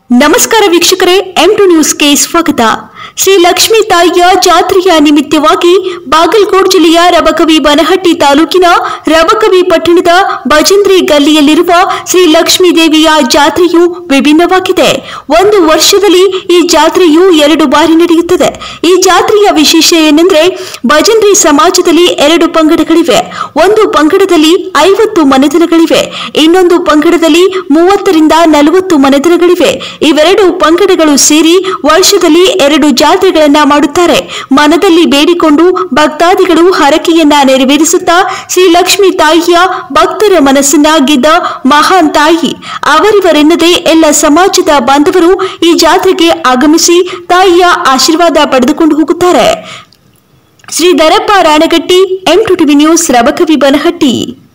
ನಮಸ್ಕಾರ ವೀಕ್ಷಕರೇ M to ನ್ಯೂಸ್ಗೆ ಸ್ವಾಗತ ಶ್ರೀ ಲಕ್ಷ್ಮೀ ತಾಯಿಯ ಜಾತ್ರೆಯ ನಿಮಿತ್ತವಾಗಿ ಬಾಗಲಕೋಟ್ ಜಿಲ್ಲೆಯ ರಬಕವಿ ಬನಹಟ್ಟಿ ತಾಲೂಕಿನ ರಬಕವಿ ಪಟ್ಟಣದ ಭಜಂದ್ರಿ ಗಲ್ಲಿಯಲ್ಲಿರುವ ಶ್ರೀ ಲಕ್ಷ್ಮೀ ದೇವಿಯ ಜಾತ್ರೆಯು ವಿಭಿನ್ನವಾಗಿದೆ ಒಂದು ವರ್ಷದಲ್ಲಿ ಈ ಜಾತ್ರೆಯು ಎರಡು ಬಾರಿ ನಡೆಯುತ್ತದೆ ಈ ಜಾತ್ರೆಯ ವಿಶೇಷ ಏನೆಂದ್ರೆ ಭಜಂದ್ರಿ ಸಮಾಜದಲ್ಲಿ ಎರಡು ಪಂಗಡಗಳಿವೆ ಒಂದು ಪಂಗಡದಲ್ಲಿ ಐವತ್ತು ಮನೆತನಗಳಿವೆ ಇನ್ನೊಂದು ಪಂಗಡದಲ್ಲಿ ಮೂವತ್ತರಿಂದ ನಲವತ್ತು ಮನೆತನಗಳಿವೆ ಇವೆರಡು ಪಂಗಡಗಳು ಸೇರಿ ವರ್ಷದಲ್ಲಿ ಎರಡು ಜಾತ್ರೆಗಳನ್ನ ಮಾಡುತ್ತಾರೆ ಮನದಲ್ಲಿ ಬೇಡಿಕೊಂಡು ಭಕ್ತಾದಿಗಳು ಹರಕೆಯನ್ನ ನೆರವೇರಿಸುತ್ತಾ ಶ್ರೀ ಲಕ್ಷ್ಮೀ ತಾಯಿಯ ಭಕ್ತರ ಮನಸ್ಸನ್ನ ಗೆದ್ದ ಮಹಾನ್ ತಾಯಿ ಅವರಿವರೆನ್ನದೇ ಎಲ್ಲ ಸಮಾಜದ ಬಾಂಧವರು ಈ ಜಾತ್ರೆಗೆ ಆಗಮಿಸಿ ತಾಯಿಯ ಆಶೀರ್ವಾದ ಪಡೆದುಕೊಂಡು ಹೋಗುತ್ತಾರೆ Shri Darappa Ranagatti M two TV news Rabakavi Banahatti